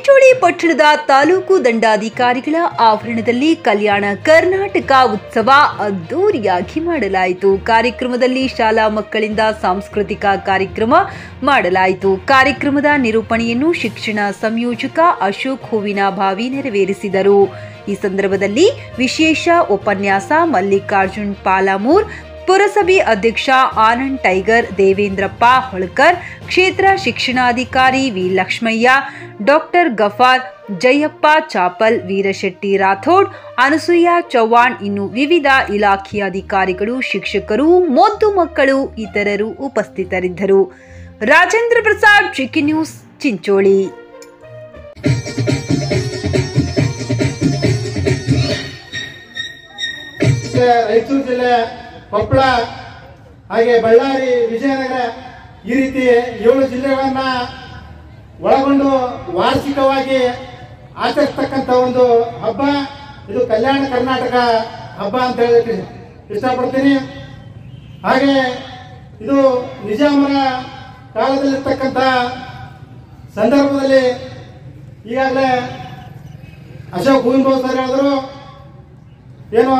ಚಿಂಚೋಳಿ ಪಟ್ಟಣದ ತಾಲೂಕು ದಂಡಾಧಿಕಾರಿಗಳ ಆವರಣದಲ್ಲಿ ಕಲ್ಯಾಣ ಕರ್ನಾಟಕ ಉತ್ಸವ ಅದ್ದೂರಿಯಾಗಿ ಮಾಡಲಾಯಿತು ಕಾರ್ಯಕ್ರಮದಲ್ಲಿ ಶಾಲಾ ಮಕ್ಕಳಿಂದ ಸಾಂಸ್ಕೃತಿಕ ಕಾರ್ಯಕ್ರಮ ಮಾಡಲಾಯಿತು ಕಾರ್ಯಕ್ರಮದ ನಿರೂಪಣೆಯನ್ನು ಶಿಕ್ಷಣ ಸಂಯೋಜಕ ಅಶೋಕ್ ಹೂವಿನ ಭಾವಿ ನೆರವೇರಿಸಿದರು ಈ ಸಂದರ್ಭದಲ್ಲಿ ವಿಶೇಷ ಉಪನ್ಯಾಸ ಮಲ್ಲಿಕಾರ್ಜುನ್ ಪಾಲಾಮೂರ್ ಪುರಸಭೆ ಅಧ್ಯಕ್ಷ ಆನಂದ್ ಟೈಗರ್ ದೇವೇಂದ್ರಪ್ಪ ಹೊಳ್ಕರ್ ಕ್ಷೇತ್ರ ಶಿಕ್ಷಣಾಧಿಕಾರಿ ವಿ ಲಕ್ಷ್ಮಯ್ಯ ಡಾಕ್ಟರ್ ಗಫಾರ್ ಜಯಪ್ಪ ಚಾಪಲ್ ವೀರಶೆಟ್ಟಿ ರಾಥೋಡ್ ಅನಸೂಯ ಚವ್ಹಾಣ್ ಇನ್ನು ವಿವಿಧ ಇಲಾಖೆಯ ಅಧಿಕಾರಿಗಳು ಶಿಕ್ಷಕರು ಮೊದ್ದು ಮಕ್ಕಳು ಇತರರು ಉಪಸ್ಥಿತರಿದ್ದರು ರಾಜೇಂದ್ರ ಪ್ರಸಾದ್ ಚಿಕ್ಕಿ ನ್ಯೂಸ್ ಚಿಂಚೋಳಿ ಮತ್ತೆ ರಾಯಚೂರು ಜಿಲ್ಲೆ ಕೊಪ್ಪಳ ಹಾಗೆ ಬಳ್ಳಾರಿ ವಿಜಯನಗರ ಈ ರೀತಿ ಏಳು ಜಿಲ್ಲೆಗಳನ್ನ ಒಳಗೊಂಡು ವಾರ್ಷಿಕವಾಗಿ ಆಚರಿಸ್ತಕ್ಕಂಥ ಒಂದು ಹಬ್ಬ ಇದು ಕಲ್ಯಾಣ ಕರ್ನಾಟಕ ಹಬ್ಬ ಅಂತ ಹೇಳಕ್ಕೆ ಇಷ್ಟಪಡ್ತೀನಿ ಹಾಗೆ ಇದು ನಿಜಾಮರ ಕಾಲದಲ್ಲಿರ್ತಕ್ಕಂಥ ಸಂದರ್ಭದಲ್ಲಿ ಈಗಾಗಲೇ ಅಶೋಕ್ ಹೂವಿನ ಸರ್ ಹೇಳಿದ್ರು ಏನು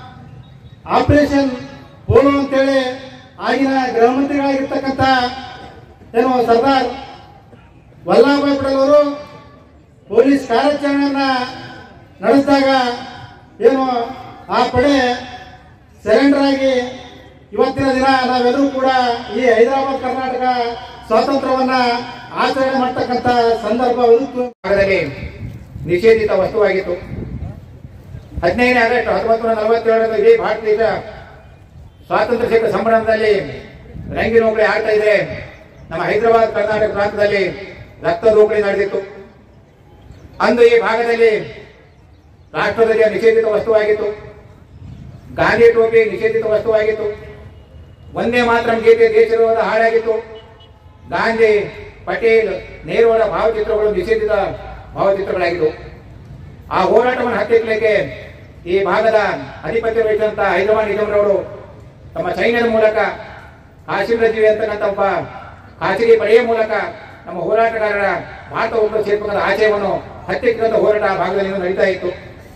ಆಪರೇಷನ್ ಪೋಲೋ ಅಂತೇಳಿ ಆಗಿನ ಗೃಹ ಮಂತ್ರಿಗಳಾಗಿರ್ತಕ್ಕಂಥ ಏನು ಸರ್ದಾರ್ ವಲ್ಲಭಾಯ್ ಪಟೇಲ್ ಅವರು ಪೊಲೀಸ್ ಕಾರ್ಯಾಚರಣೆಯನ್ನ ನಡೆಸಿದಾಗ ಏನು ಆ ಪಡೆ ಸರೆಂಡರ್ ಆಗಿ ಇವತ್ತಿನ ದಿನ ನಾವೆಲ್ಲರೂ ಕೂಡ ಈ ಹೈದರಾಬಾದ್ ಕರ್ನಾಟಕ ಸ್ವಾತಂತ್ರ್ಯವನ್ನ ಆಚರಣೆ ಮಾಡ್ತಕ್ಕಂಥ ಸಂದರ್ಭ ಒದಗಿತು ಭಾಗದಲ್ಲಿ ನಿಷೇಧಿತ ವಸ್ತುವಾಗಿತ್ತು ಹದಿನೈದನೇ ಆಗಸ್ಟ್ ಹತ್ತೊಂಬತ್ತು ನೂರ ನಲವತ್ತೇಳರಂದು ಇಡೀ ಭಾರತ ದೇಶ ಸ್ವಾತಂತ್ರ್ಯ ಸಿಕ್ಕ ಸಂಭ್ರಮದಲ್ಲಿ ರಂಗಿ ನೌಕರಿ ಆಗ್ತಾ ಇದೆ ನಮ್ಮ ಹೈದರಾಬಾದ್ ಕರ್ನಾಟಕ ಪ್ರಾಂತದಲ್ಲಿ ರಕ್ತ ದೋಕಳಿ ನಡೆದಿತ್ತು ಅಂದು ಈ ಭಾಗದಲ್ಲಿ ರಾಷ್ಟ್ರಧ್ವಜ ನಿಷೇಧಿತ ವಸ್ತುವಾಗಿತ್ತು ಗಾಂಧಿ ಟೋಪಿ ನಿಷೇಧಿತ ವಸ್ತುವಾಗಿತ್ತು ಒಂದೇ ಮಾತ್ರ ಗೀತೆ ದೇಶದ ಹಾಡಾಗಿತ್ತು ಗಾಂಧಿ ಪಟೇಲ್ ನೆಹರುವರ ಭಾವಚಿತ್ರಗಳು ನಿಷೇಧಿತ ಭಾವಚಿತ್ರಗಳಾಗಿದ್ದವು ಆ ಹೋರಾಟವನ್ನು ಹತ್ತಿಕ್ಕಲಿಕ್ಕೆ ಈ ಭಾಗದ ಅಧಿಪತ್ಯ ವಹಿಸಿದಂತ ಹೈದರಾಬಾದ್ ನಿಜಾಮರವರು ತಮ್ಮ ಸೈನ್ಯದ ಮೂಲಕ ಕಾಶಿಂ ರಜೀವಿ ಅಂತಕ್ಕಂಥ ಒಬ್ಬ ಖಾಸಗಿ ಪಡೆಯ ಮೂಲಕ ನಮ್ಮ ಹೋರಾಟಗಾರರ ಭಾರತ ಒಬ್ಬರು ಸೇರ್ಪದ ಆಶಯವನ್ನು ಹತ್ತಿಕ್ಕಂತ ಹೋರಾಟ ಆ ಭಾಗದಲ್ಲಿ ಇನ್ನೂ ನಡೀತಾ ಇತ್ತು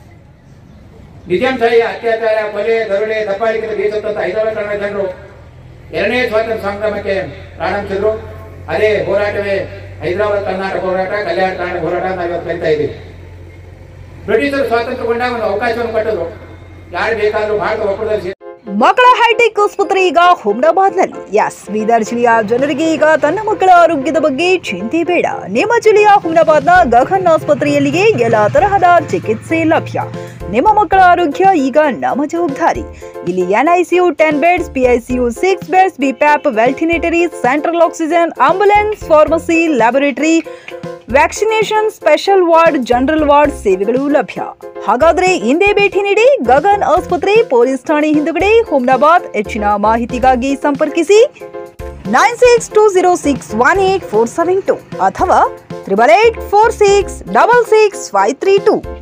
ನಿಜಾಂಶಾಹಿ ಅತ್ಯಾಚಾರ ಕೊಲೆ ದರೋಡೆ ದಬ್ಬಾಳಿಕೆ ಬೀಸುತ್ತಂತ ಹೈದರಾಬಾದ್ ಕನ್ನಡ ಜನರು ಎರಡನೇ ಸ್ವಾತಂತ್ರ್ಯ ಸಂಗ್ರಾಮಕ್ಕೆ ಪ್ರಾರಂಭಿಸಿದ್ರು ಅದೇ ಹೋರಾಟವೇ ಹೈದರಾಬಾದ್ ಕರ್ನಾಟಕ ಹೋರಾಟ ಕಲ್ಯಾಣ ಕರ್ನಾಟಕ ಹೋರಾಟ ಅಂತ ನಾವು ಇವತ್ತು ಕರಿತಾ ಇದ್ದೀವಿ ಬ್ರಿಟಿಷರು ಸ್ವಾತಂತ್ರ್ಯಗೊಂಡಾಗ ಒಂದು ಅವಕಾಶವನ್ನು ಕೊಟ್ಟರು ಯಾರು ಬೇಕಾದರೂ ಭಾರತ ಒಕ್ಕೂಟದಲ್ಲಿ ಸೇರಿ ಮಕ್ಕಳ ಹೈಟೆಕ್ ಆಸ್ಪತ್ರೆ ಈಗ ಹುಮ್ನಾಬಾದ್ನಲ್ಲಿ ಎಸ್ ಬೀದರ್ ಜಿಲ್ಲೆಯ ಜನರಿಗೆ ಈಗ ತನ್ನ ಮಕ್ಕಳ ಆರೋಗ್ಯದ ಬಗ್ಗೆ ಚಿಂತೆ ಬೇಡ ನಿಮ್ಮ ಜಿಲ್ಲೆಯ ಹುಮ್ನಾಬಾದ್ನ ಗಗನ್ ಆಸ್ಪತ್ರೆಯಲ್ಲಿಯೇ ಎಲ್ಲ ತರಹದ ಚಿಕಿತ್ಸೆ ಲಭ್ಯ ನಿಮ್ಮ ಮಕ್ಕಳ ಆರೋಗ್ಯ ಈಗ ನಮ್ಮ ಜವಾಬ್ದಾರಿ ಇಲ್ಲಿ NICU ten beds PICU six beds BiPAP ventilatory central oxygen ambulance pharmacy laboratory vaccination special ward general ward ಸೇವೆಗಳು ಲಭ್ಯ ಹಾಗಾದ್ರೆ ಹಿಂದೆ ಭೇಟಿ ನೀಡಿ ಗಗನ್ ಆಸ್ಪತ್ರೆ ಪೊಲೀಸ್ ಠಾಣೆ ಹಿಂದುಗಡೆ ಹುಮ್ನಾಬಾದ್ ಹೆಚ್ಚಿನ ಮಾಹಿತಿಗಾಗಿ ಸಂಪರ್ಕಿಸಿ nine six two zero six one eight four seven two ಅಥವಾ triple eight four six double six five three two